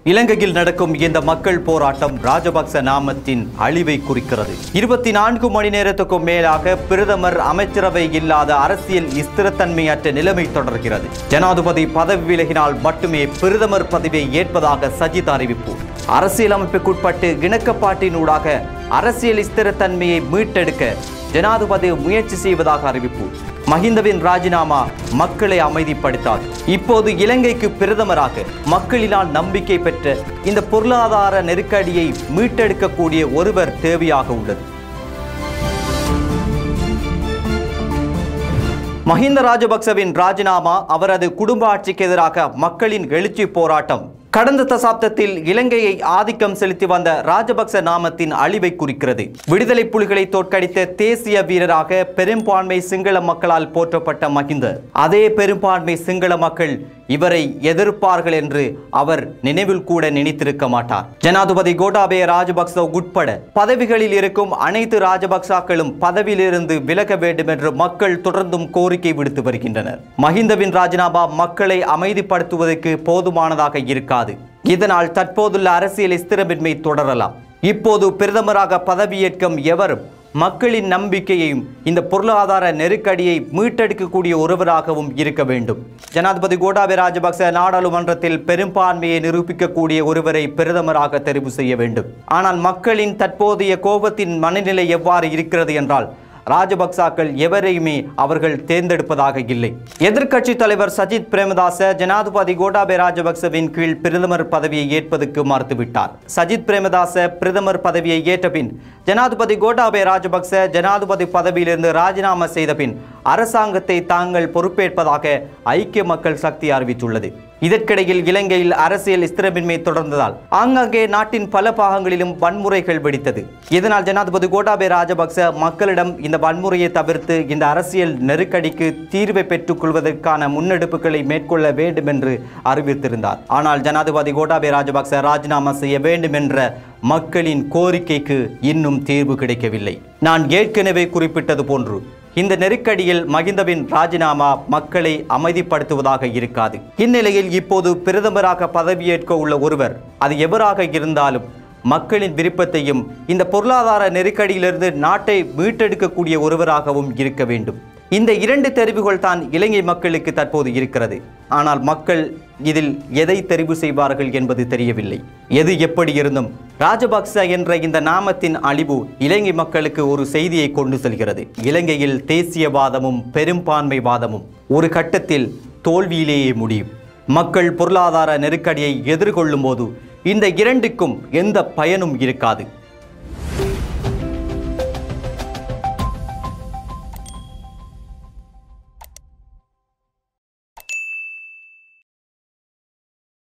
இலங்கையில் நடக்கும் இந்த மக்கள் போராட்டம் ராஜபக்ச நாமத்தின் அழிவை குறிக்கிறது இருபத்தி நான்கு மணி நேரத்துக்கும் மேலாக பிரதமர் அமைச்சரவை இல்லாத அரசியல் ஸ்திரத்தன்மையற்ற நிலைமை தொடர்கிறது ஜனாதிபதி பதவி விலகினால் மட்டுமே பிரதமர் பதவியை ஏற்பதாக சஜித் அறிவிப்பு அரசியலமைப்புக்குட்பட்டு இணக்கப்பாட்டினூடாக அரசியல் ஸ்திரத்தன்மையை மீட்டெடுக்க ஜனாதிபதி முயற்சி செய்வதாக அறிவிப்பு மஹிந்தவின் ராஜினாமா மக்களை அமைதிப்படுத்தாது இப்போது இலங்கைக்கு பிரதமராக மக்களினால் நம்பிக்கை பெற்ற இந்த பொருளாதார நெருக்கடியை மீட்டெடுக்கக்கூடிய ஒருவர் தேவையாக உள்ளது மஹிந்த ராஜபக்சவின் ராஜினாமா அவரது குடும்ப ஆட்சிக்கு எதிராக மக்களின் எழுச்சி போராட்டம் கடந்த தசாப்தத்தில் இலங்கையை ஆதிக்கம் செலுத்தி வந்த ராஜபக்ச நாமத்தின் அழிவை குறிக்கிறது விடுதலை புலிகளை தோற்கடித்த தேசிய வீரராக பெரும்பான்மை சிங்கள மக்களால் போற்றப்பட்ட மஹிந்த அதே பெரும்பான்மை சிங்கள மக்கள் இவரை எதிர்ப்பார்கள் என்று அவர் நினைவில் கூட நினைத்திருக்க மாட்டார் ஜனாதிபதி கோட்டாபய ராஜபக்ச உட்பட பதவிகளில் இருக்கும் அனைத்து ராஜபக்சாக்களும் பதவியிலிருந்து விலக வேண்டும் என்று மக்கள் தொடர்ந்தும் கோரிக்கை விடுத்து வருகின்றனர் மஹிந்தவின் ராஜினாமா மக்களை அமைதிப்படுத்துவதற்கு போதுமானதாக இருக்காது இதனால் தற்போதுள்ள அரசியல் ஸ்திரமின்மை தொடரலாம் இப்போது பிரதமராக பதவியேற்கும் எவரும் மக்களின் நம்பிக்கையையும் இந்த பொருளாதார நெருக்கடியை மீட்டெடுக்கக்கூடிய ஒருவராகவும் இருக்க வேண்டும் ஜனாதிபதி கோட்டாபய ராஜபக்ச நாடாளுமன்றத்தில் பெரும்பான்மையை நிரூபிக்கக்கூடிய ஒருவரை பிரதமராக தெரிவு செய்ய வேண்டும் ஆனால் மக்களின் தற்போதைய கோபத்தின் மனநிலை எவ்வாறு இருக்கிறது என்றால் ராஜபக்சாக்கள் எவரையுமே அவர்கள் தேர்ந்தெடுப்பதாக இல்லை எதிர்க்கட்சி தலைவர் சஜித் பிரேமதாச ஜனாதிபதி கோட்டாபய ராஜபக்சவின் கீழ் பிரதமர் பதவியை ஏற்பதற்கு மறுத்துவிட்டார் சஜித் பிரேமதாச பிரதமர் பதவியை ஏற்ற பின் ஜனாதிபதி கோட்டாபய ராஜபக்ச ஜனாதிபதி பதவியிலிருந்து ராஜினாமா செய்த பின் அரசாங்கத்தை தாங்கள் பொறுப்பேற்பதாக ஐக்கிய மக்கள் சக்தி அறிவித்துள்ளது இதற்கிடையில் இலங்கையில் அரசியல் ஸ்திரமின்மை தொடர்ந்ததால் ஆங்காங்கே நாட்டின் பல பாகங்களிலும் வன்முறைகள் வெடித்தது இதனால் ஜனாதிபதி கோட்டாபய ராஜபக்ச மக்களிடம் இந்த வன்முறையை தவிர்த்து இந்த அரசியல் நெருக்கடிக்கு தீர்வை பெற்றுக் கொள்வதற்கான முன்னெடுப்புகளை மேற்கொள்ள வேண்டும் என்று அறிவித்திருந்தார் ஆனால் ஜனாதிபதி கோட்டாபய ராஜபக்ச ராஜினாமா செய்ய வேண்டும் என்ற மக்களின் கோரிக்கைக்கு இன்னும் தீர்வு கிடைக்கவில்லை நான் ஏற்கனவே குறிப்பிட்டது போன்று இந்த நெருக்கடியில் மகிந்தவின் ராஜினாமா மக்களை அமைதிப்படுத்துவதாக இருக்காது இந்நிலையில் இப்போது பிரதமராக பதவியேற்க உள்ள ஒருவர் அது எவராக இருந்தாலும் மக்களின் விருப்பத்தையும் இந்த பொருளாதார நெருக்கடியிலிருந்து நாட்டை மீட்டெடுக்கக்கூடிய ஒருவராகவும் இருக்க வேண்டும் இந்த இரண்டு தெரிவுகள் தான் இலங்கை மக்களுக்கு தற்போது இருக்கிறது ஆனால் மக்கள் இதில் எதை தெரிவு செய்வார்கள் என்பது தெரியவில்லை எது எப்படி இருந்தும் ராஜபக்ச என்ற இந்த நாமத்தின் அழிவு இலங்கை மக்களுக்கு ஒரு செய்தியை கொண்டு செல்கிறது இலங்கையில் தேசியவாதமும் பெரும்பான்மைவாதமும் ஒரு கட்டத்தில் தோல்வியிலேயே முடியும் மக்கள் பொருளாதார நெருக்கடியை எதிர்கொள்ளும் போது இந்த இரண்டுக்கும் எந்த பயனும் இருக்காது